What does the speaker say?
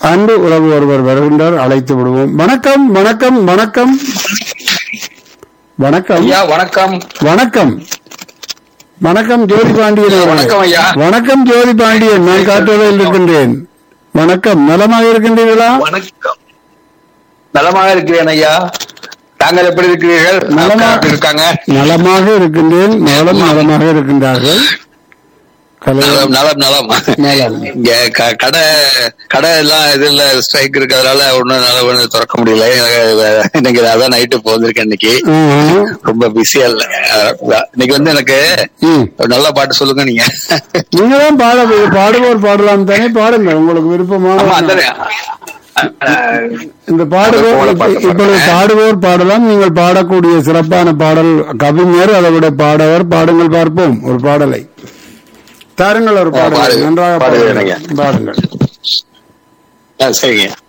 அன்பு உறவு ஒருவர் வருகின்றார் அழைத்து விடுவோம் வணக்கம் வணக்கம் வணக்கம் வணக்கம் ஐயா வணக்கம் வணக்கம் வணக்கம் ஜோதி பாண்டியன் அவர்களே. வணக்கம் ஐயா. வணக்கம் ஜோதி பாண்டியன் நான் காட்டுவதில் இருக்கின்றேன் வணக்கம் நலமாக இருக்கின்றீர்களா வணக்கம் நலமாக இருக்கிறேன் ஐயா தாங்கள் எப்படி இருக்கிறீர்கள் நலமா- அக்கா எப்படி இருக்காங்க நலமாக இருக்கின்றேன் நலம் நலமாக இருக்கின்றார்கள் கலை- நலம் நலம் நலம் நலம். இங்க க- கடை கடை எல்லாம் இதுல ஸ்ட்ரைக் இருக்கிறதுனால ஒண்ணும் நல்ல ஒண்ணு திறக்க முடியல எனக்கு இன்னைக்கு அதான் நைட்டு போந்திருக்கேன் இன்னைக்கு ஆஹ். ரொம்ப பிஸியா இல்ல அஹ் இன்னைக்கு வந்து எனக்கு ம். ஒரு நல்ல பாட்டு சொல்லுங்க நீங்க நீங்க தான் பாட பாடுவோர் பாடலாம் தானே பாடுங்கள் உங்களுக்கு ஆமா விருப்பமான அதானே. அஹ் இந்த பாடுவோர் போல பாட்டு இப்ப- இப்பொழுது பாடுறேன். பாடுவோர் பாடலாம் நீங்கள் பாடக்கூடிய சிறப்பான பாடல் கவிஞர் அதை விட பாடவர் பாடுங்கள் பார்ப்போம் ஒரு பாடலை தாருங்கள் ஒரு ஆ, பாடல் பாடு. நன்றாக பாடுகிறேன் பாடுங்கள் ஐயா. பாடுங்கள் அஹ் சரிங்க